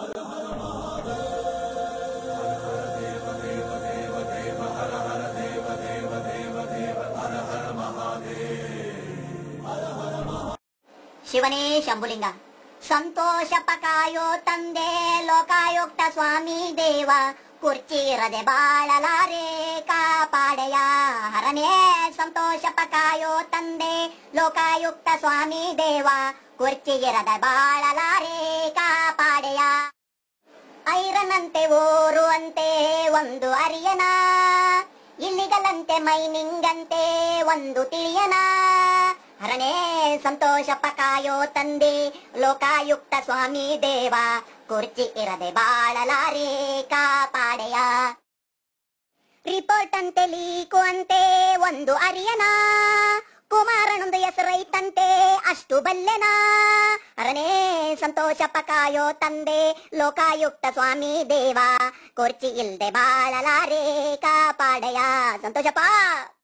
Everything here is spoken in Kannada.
ಶಿವನೇ ಶಂಭುಲಿಂಗ ಸಂತೋಷ ಪಕಾಯೋ ತಂದೆ ಲೋಕಾಯುಕ್ತ ಸ್ವಾಮಿ ದೇವ ಕುರ್ಚಿರದೆ ಬಾಳಲಾರೆ ಕಾಪಾಡೆಯ ಹರನೇ ಸಂತೋಷ ಪಕಾಯೋ ತಂದೆ ಲೋಕಾಯುಕ್ತ ಸ್ವಾಮಿ ದೇವ ಕುರ್ಚಿಗಿರದ ಬಾಳಲಾರೆ ಕಾಪಾಡೆಯ ಐರನಂತೆ ಓರುವಂತೆ ಒಂದು ಅರಿಯನ ಇಲ್ಲಿಗಲಂತೆ ಮೈನಿಂಗಂತೆ ಒಂದು ತಿಳಿಯನ ಹರನೇ ಸಂತೋಷ ಪಕಾಯೋ ತಂದೆ ಲೋಕಾಯುಕ್ತ ಸ್ವಾಮಿ ದೇವ ಕುರ್ಚಿ ಇರದೆ ಬಾಳಲಾರೆ ಕಾಪಾಡೆಯ ರಿಪೋರ್ಟ್ ಅಂತೆ ಲೀಕು ಅಂತೆ ಒಂದು ಅರಿಯನ ಕುಮಾರನೊಂದು ಹೆಸರೈತಂತೆ ಅಷ್ಟು ಬಲ್ಲೆನ ಅರನೇ ಸಂತೋಷ ಪಕಾಯೋ ತಂದೆ ಲೋಕಾಯುಕ್ತ ಸ್ವಾಮಿ ದೇವ ಕುರ್ಚಿ ಇಲ್ದೆ ಬಾಳಲಾರೆ ಕಾಪಾಡೆಯ ಸಂತೋಷಪ್ಪ